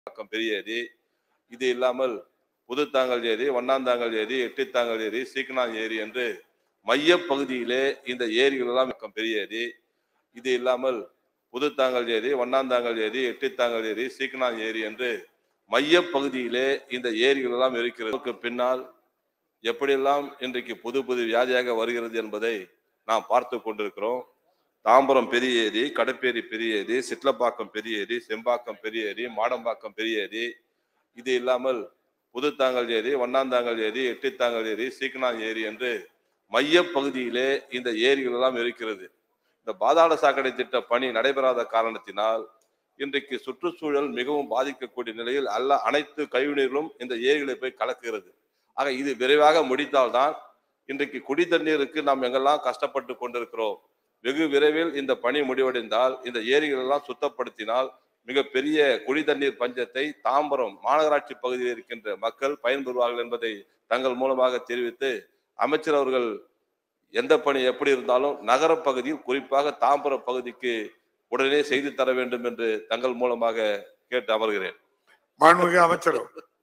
பக்கம் பெரிய ஏரி இது இல்லாமல் புதுத்தாங்கல் ஏரி ஒன்னாந்தாங்கல் ஏரி எட்டுத்தாங்கல் ஏரி சீக்கனாங் ஏரி என்று மைய பகுதியிலே இந்த ஏரிகள் எல்லாம் பக்கம் பெரிய ஏரி இது இல்லாமல் புதுத்தாங்கல் ஏரி ஒன்னாந்தாங்கல் ஏரி எட்டுத்தாங்கல் ஏரி சீக்கனாங் ஏரி என்று மைய பகுதியிலே இந்த ஏரிகள் எல்லாம் இருக்கிறது அதற்கு பின்னால் எப்படியெல்லாம் இன்றைக்கு புது புது வியாதியாக வருகிறது என்பதை நாம் பார்த்து கொண்டிருக்கிறோம் தாம்பரம் பெரிய ஏரி கடப்பேரி பெரிய ஏரி சிட்லப்பாக்கம் பெரிய ஏரி செம்பாக்கம் பெரிய ஏரி மாடம்பாக்கம் பெரிய ஏரி இது இல்லாமல் புதுத்தாங்கல் ஏரி ஒன்னாந்தாங்கல் ஏரி எட்டுத்தாங்கல் ஏரி சீக்கனாங் ஏரி என்று மைய பகுதியிலே இந்த ஏரிகள் எல்லாம் இருக்கிறது இந்த பாதாள சாக்கடை திட்ட பணி நடைபெறாத காரணத்தினால் இன்றைக்கு சுற்றுச்சூழல் மிகவும் பாதிக்கக்கூடிய நிலையில் அல்ல அனைத்து கழிவுநீர்களும் இந்த ஏரிகளை போய் கலக்குகிறது ஆக இது விரைவாக முடித்தால்தான் இன்றைக்கு குடி தண்ணீருக்கு நாம் எங்கெல்லாம் கஷ்டப்பட்டு கொண்டிருக்கிறோம் வெகு விரைவில் இந்த பணி முடிவடைந்தால் இந்த ஏரிகள் எல்லாம் சுத்தப்படுத்தினால் மிகப்பெரிய குடி தண்ணீர் பஞ்சத்தை தாம்பரம் மாநகராட்சி பகுதியில் இருக்கின்ற மக்கள் பயன்பெறுவார்கள் என்பதை தங்கள் மூலமாக தெரிவித்து அமைச்சர் அவர்கள் எந்த பணி எப்படி இருந்தாலும் நகர பகுதியில் குறிப்பாக தாம்பரம் பகுதிக்கு உடனே செய்து தர வேண்டும் என்று தங்கள் மூலமாக கேட்டு அமர்கிறேன் மாண்புமிகு அமைச்சர்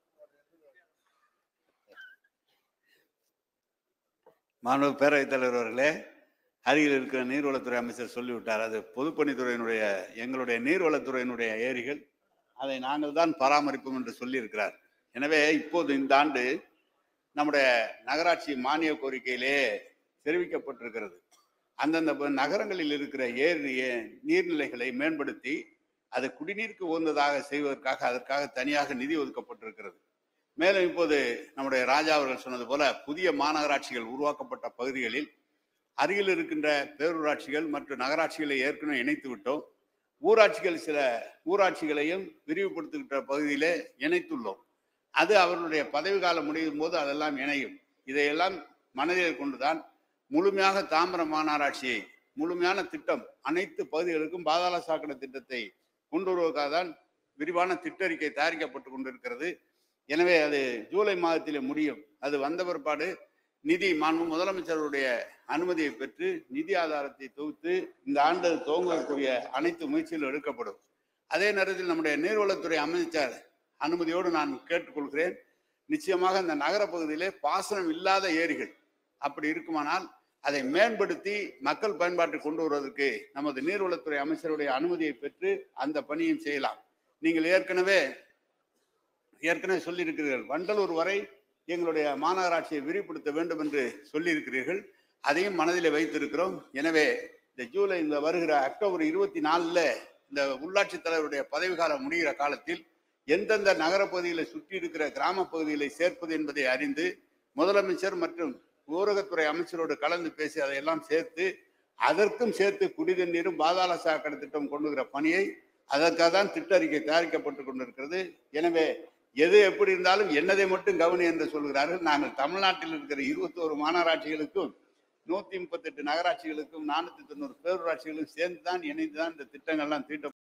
மாண்பு பேரவைத் தலைவர் அவர்களே அருகில் இருக்கிற நீர்வளத்துறை அமைச்சர் சொல்லிவிட்டார் அது பொதுப்பணித்துறையினுடைய எங்களுடைய நீர்வளத்துறையினுடைய ஏரிகள் அதை நாங்கள் தான் பராமரிப்போம் என்று சொல்லியிருக்கிறார் எனவே இப்போது இந்த ஆண்டு நம்முடைய நகராட்சி மானிய கோரிக்கையிலே தெரிவிக்கப்பட்டிருக்கிறது அந்தந்த ப- நகரங்களில் இருக்கிற ஏரி ஏ- நீர்நிலைகளை மேம்படுத்தி அது குடிநீருக்கு உகந்ததாக செய்வதற்காக அதற்காக தனியாக நிதி ஒதுக்கப்பட்டிருக்கிறது மேலும் இப்போது நம்முடைய ராஜா அவர்கள் சொன்னது போல புதிய மாநகராட்சிகள் உருவாக்கப்பட்ட பகுதிகளில் அருகில் இருக்கின்ற பேரூராட்சிகள் மற்றும் நகராட்சிகளை ஏற்கனவே இணைத்து விட்டோம் ஊராட்சிகள் சில ஊராட்சிகளையும் விரிவுபடுத்துகின்ற பகுதியிலே இணைத்துள்ளோம் அது அவர்களுடைய பதவி காலம் முடியும் போது அதெல்லாம் இணையும் இதையெல்லாம் மனதில் கொண்டுதான் முழுமையாக தாம்பரம் மாநகராட்சியை முழுமையான திட்டம் அனைத்து பகுதிகளுக்கும் பாதாள சாக்கடை திட்டத்தை கொண்டு வருவதற்காக தான் விரிவான திட்டறிக்கை தயாரிக்கப்பட்டு கொண்டிருக்கிறது எனவே அது ஜூலை மாதத்திலே முடியும் அது வந்த பிற்பாடு நிதி மாண்பு முதலமைச்சருடைய அனுமதியை பெற்று நிதி ஆதாரத்தை தொகுத்து இந்த ஆண்டு துவங்குவதற்குரிய அனைத்து முயற்சிகளும் எடுக்கப்படும் அதே நேரத்தில் நம்முடைய நீர்வளத்துறை அமைச்சர் அனுமதியோடு நான் கேட்டுக்கொள்கிறேன் நிச்சயமாக இந்த நகர பகுதியிலே பாசனம் இல்லாத ஏரிகள் அப்படி இருக்குமானால் அதை மேம்படுத்தி மக்கள் பயன்பாட்டுக்கு கொண்டு வருவதற்கு நமது நீர்வளத்துறை அமைச்சருடைய அனுமதியை பெற்று அந்த பணியும் செய்யலாம் நீங்கள் ஏற்கனவே ஏற்கனவே சொல்லியிருக்கிறீர்கள் வண்டலூர் வரை எங்களுடைய மாநகராட்சியை விரிவுபடுத்த வேண்டும் என்று சொல்லியிருக்கிறீர்கள் அதையும் மனதிலே வைத்திருக்கிறோம் எனவே இந்த ஜூலை இந்த வருகிற அக்டோபர் இருபத்தி நாலுல இந்த உள்ளாட்சி தலைவருடைய பதவி காலம் முடிகிற காலத்தில் எந்தெந்த நகர பகுதிகளை சுற்றி இருக்கிற கிராம பகுதிகளை சேர்ப்பது என்பதை அறிந்து முதலமைச்சர் மற்றும் ஊரகத்துறை அமைச்சரோடு கலந்து பேசி அதையெல்லாம் சேர்த்து அதற்கும் சேர்த்து குடிதண்ணீரும் பாதாள சாக்கடை திட்டம் கொண்டுகிற பணியை அதற்காக தான் திட்ட அறிக்கை தயாரிக்கப்பட்டு கொண்டிருக்கிறது எனவே எது எப்படி இருந்தாலும் என்னதை மட்டும் கவனி என்று சொல்கிறார்கள் நாங்கள் தமிழ்நாட்டில் இருக்கிற இருபத்தோரு மாநகராட்சிகளுக்கும் நூத்தி முப்பத்தெட்டு நகராட்சிகளுக்கும் நானூத்தி தொண்ணூறு பேரூராட்சிகளுக்கும் சேர்ந்து தான் இணைந்து தான் இந்த திட்டங்கள்லாம் தீட்ட